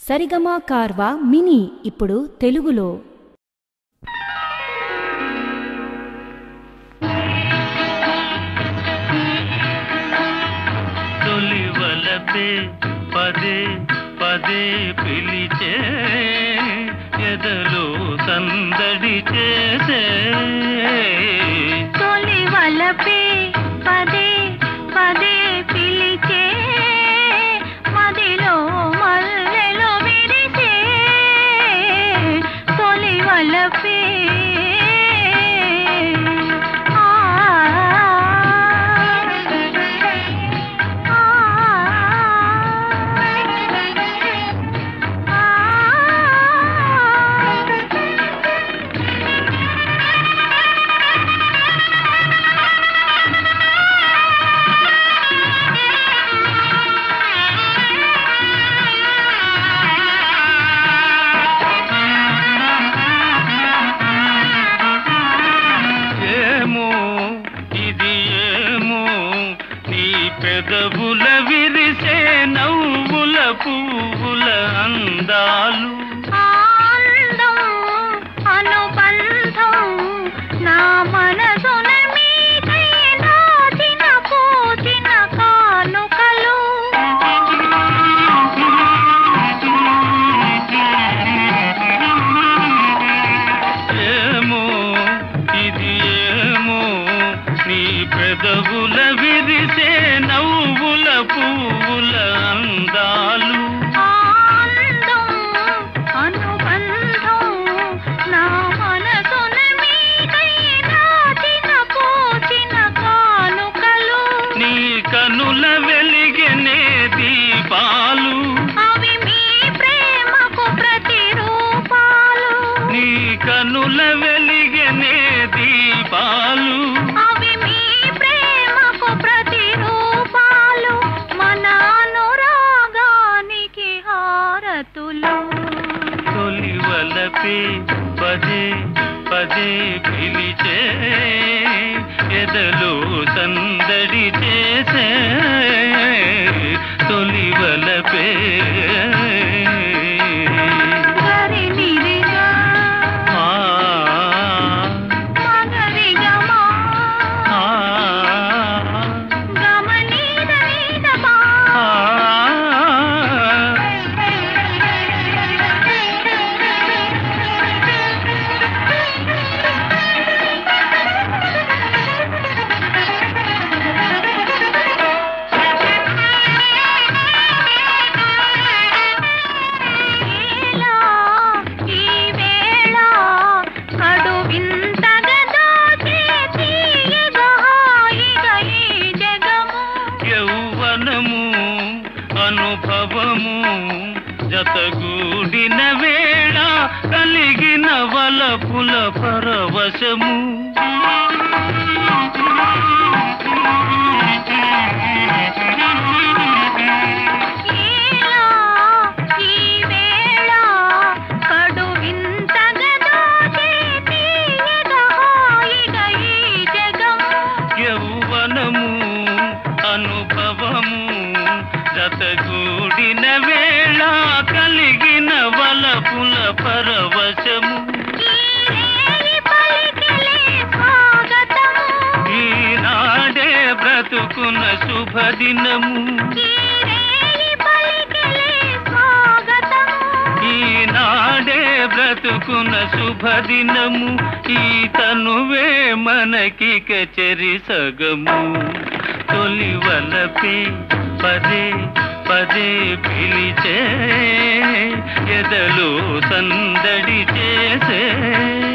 సరిగమా కార్వా mini ఇప్పుడు తెలుగులో తొలి వలపే పదే పదే పిలిచే ఎదలో సందడి చేసే తొలి వలపే పదే పదే పిలిచే మదిలో మల్లెలు విరిసే తొలి వలపే ఆ, ఆ, ఏమో ఇది ఏమో నీ పెదవుల విరిసే నవ్వుల పువ్వుల అందాలు ఆనందం అనుబంధం నా మనసున మీకై నాచిన పోసిన కానుకలు ఏమో ఇది ఏమో నీ పెదవుల విరిసే నవ్వుల పువ్వుల అందాలు ఆనందం అనుబంధం నా మనసున మీకై నాచిన పోసిన కానుకలు నీ కనుల వెలిగనే దీపాలు అవి మీ ప్రేమకు ప్రతిరూపాలు నీ కనుల వెలిగనే దీపాలు అవి మీ ప్రేమకు ప్రతిరూపాలు మన అనురాగానికి హారతులు తొలి వలపే పదే పదే పిలిచే ఎదలో సందడి చేసే తొలి వలపే గరి నిరిగా ఆ, మగరిగమా ఆ, గమనీద నీదమా ఆ. వేళ, ఈ వేళ కడు వింతగా దోచే తీయగా హాయిగా ఈ జగము యౌవనము అనుభవము జతగూడిన వేళ కలిగిన వలపుల పరవశము ఏలా ఈ వేళ కడు వింతగా దోచే తీయగా హాయిగా ఈ జగము యౌవనము అనుభవము జతగూడిన వేళ కలిగిన వలపుల పరవశము ఈ పలికిలే స్వాగతము ఈనాడే బ్రతుకున్న శుభదినము ఈ పలికిలే స్వాగతము ఈనాడే బ్రతుకున్న శుభదినము ఈ తనువే మనకి కచరి సగము తొలి వలపే పదే పదే పిలిచే ఎదలో సందడి చేసే